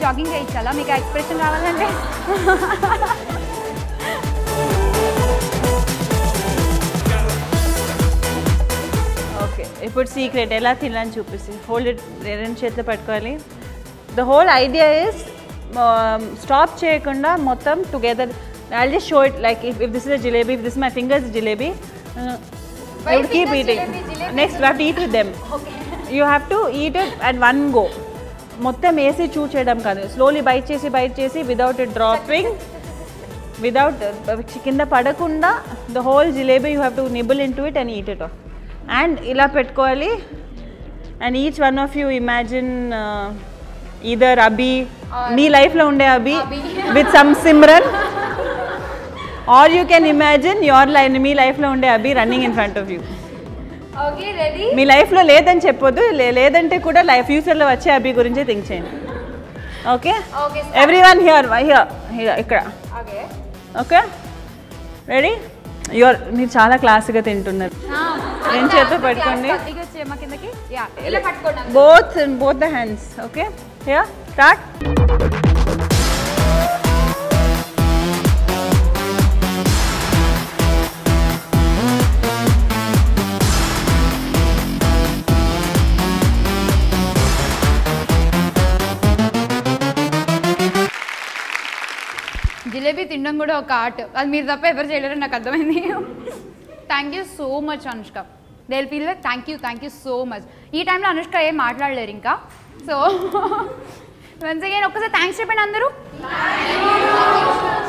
jogging చేయించాలా మీకు expression రావాలంటే okay ఇప్పుడు సీక్రెట్ ఎలా తినాలని చూపిస్తే హోల్డ్ ఇట్ రెండు చేతులు పట్టుకోవాలి the whole idea is stop చేయకుండా మొత్తం together I just show it like if if this is jalebi if this my fingers jalebi you keep eating next have to eat with them you have to eat it at one go మొత్తం వేసి chew చేయడం కాదు slowly bite చేసి bite చేసి without it dropping without కింద పడకుండా the whole jalebi you have to nibble into it and eat it off and ఇలా పెట్టుకోవాలి and each one of you imagine either Abhi మీ లైఫ్లో ఉండే Abhi with some Simran or you can imagine your life మీ లైఫ్లో ఉండే Abhi running in front of you okay ready మీ లైఫ్లో లేదని చెప్పొద్దు లే- లేదంటే కూడా లైఫ్ ఫ్యూచర్లో వచ్చే అభి గురించే థింక్ చేయండి okay okay every one here here here ఇక్కడ ఓకే ఓకే రెడీ యువర్ మీరు చాలా క్లాస్గా తింటున్నారు రెండు చేతులు పట్టుకోండి కొద్దిగా వచ్చేయమ్మా కిందకి యా ఇలా పట్టుకోండి both both the hands okay here start jalebi తినడం కూడా ఒక ఆర్ట్ అది మీరు తప్ప ఎవరు చేయలేరని నాకు అర్థమైంది thank you so much Anushka they feel like thank you thank you so much ఈ టైంలో అనుష్క ఏం మాట్లాడలేరు ఇంకా సో వన్స్ అగైన్ ఒక్కసారి థ్యాంక్స్ చెప్పండి అందరూ